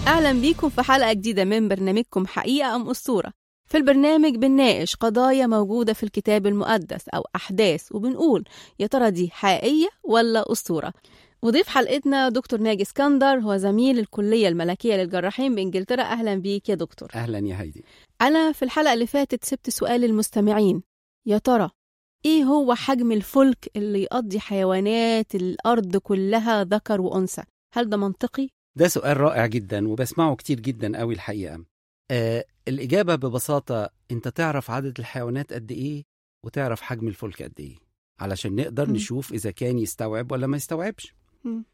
أهلا بيكم في حلقة جديدة من برنامجكم حقيقة أم أسطورة في البرنامج بنناقش قضايا موجودة في الكتاب المقدس أو أحداث وبنقول يا ترى دي حقيقية ولا أسطورة وضيف حلقتنا دكتور ناجي اسكندر هو زميل الكلية الملكية للجراحين بإنجلترا أهلا بيك يا دكتور اهلا يا هايدي أنا في الحلقة اللي فاتت سبت سؤال المستمعين يا ترى إيه هو حجم الفلك اللي يقضي حيوانات الأرض كلها ذكر وأنثى هل ده منطقي؟ ده سؤال رائع جدا وبسمعه كتير جدا قوي الحقيقه آه الاجابه ببساطه انت تعرف عدد الحيوانات قد ايه وتعرف حجم الفلك قد ايه علشان نقدر مم. نشوف اذا كان يستوعب ولا ما يستوعبش مم.